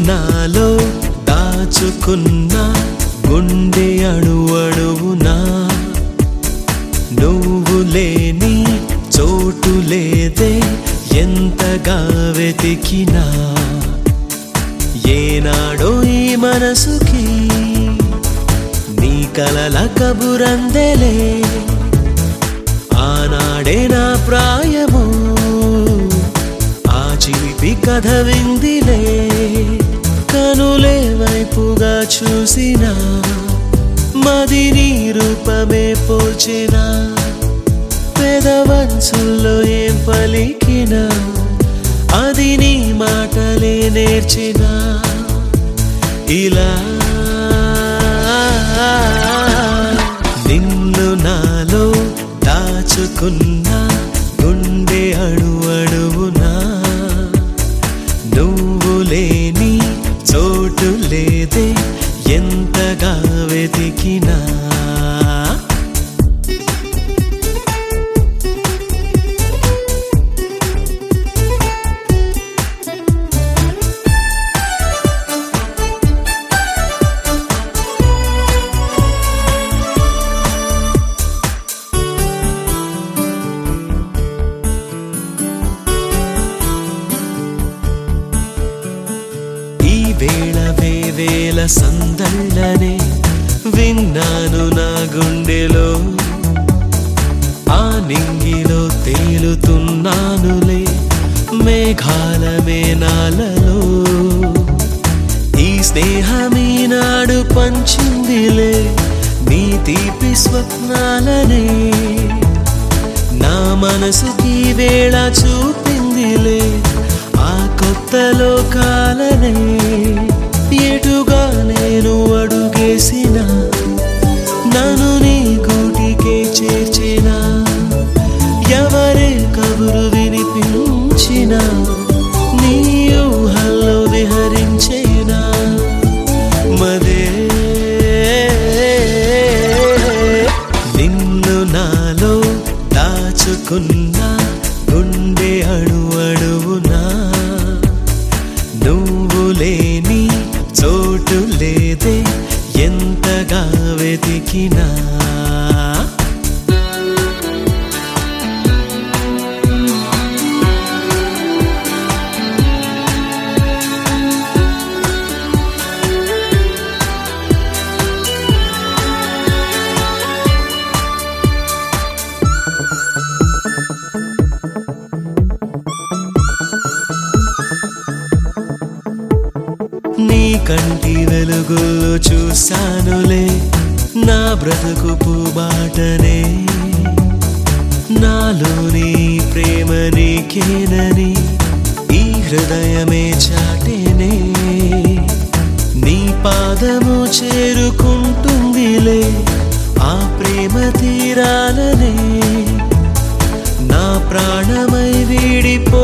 నాలో దాచుకున్న గుండె అణు అణువునా నువ్వు లేని చోటు లేదే ఎంతగా వెతికినా ఏనాడో ఈ మనసుకి నీ కలల కబురందెలే ఆనాడే నా ప్రాయము ఆ చిలిపి కథ విందిలే కనులే వైపుగా చూసిన మది నీ రూపమే పోల్చిన పెదవంచుల్లో ఏం పలికినా అది నీ మాటలే నేర్చిన ఇలా నిన్ను నాలో దాచుకున్న గుండె అణు అణువునా నువ్వు లేని చోటు లేదే ఎంతగా వెతికినా ఈ వేళ వేవేల సందళ్ళనే విన్నాను నా గుండెలో ఆ నింగిలో తేలుతున్నానులే మేఘాల మేనాలలో ఈ స్నేహమీ నాడు పంచిందిలే నీ తీపి స్వప్నాలనే నా మనసుకి వేళ చూపిందిలే ఆ కొత్త లోకాలనే ఎటుగా నేను అడుగేసిన నన్ను నీ గూటికే చేర్చిన ఎవరే కబురు వినిపించిన నీ ఊహల్లో విహరించేనా మదే నిన్ను నాలో దాచుకున్న గుండె అణు అణువునా నువ్వు లేని చోటు లేదే ఎంతగా వెతికినా నీ కంటి వెలుగుల్లో చూశానులే నా బ్రతుకు పూబాటనే నాలోని ప్రేమ నీకేనని ఈ హృదయమే చాటేనే నీ పాదము చేరుకుంటుందిలే ఆ ప్రేమ తీరాలనే నా ప్రాణమై వీడిపో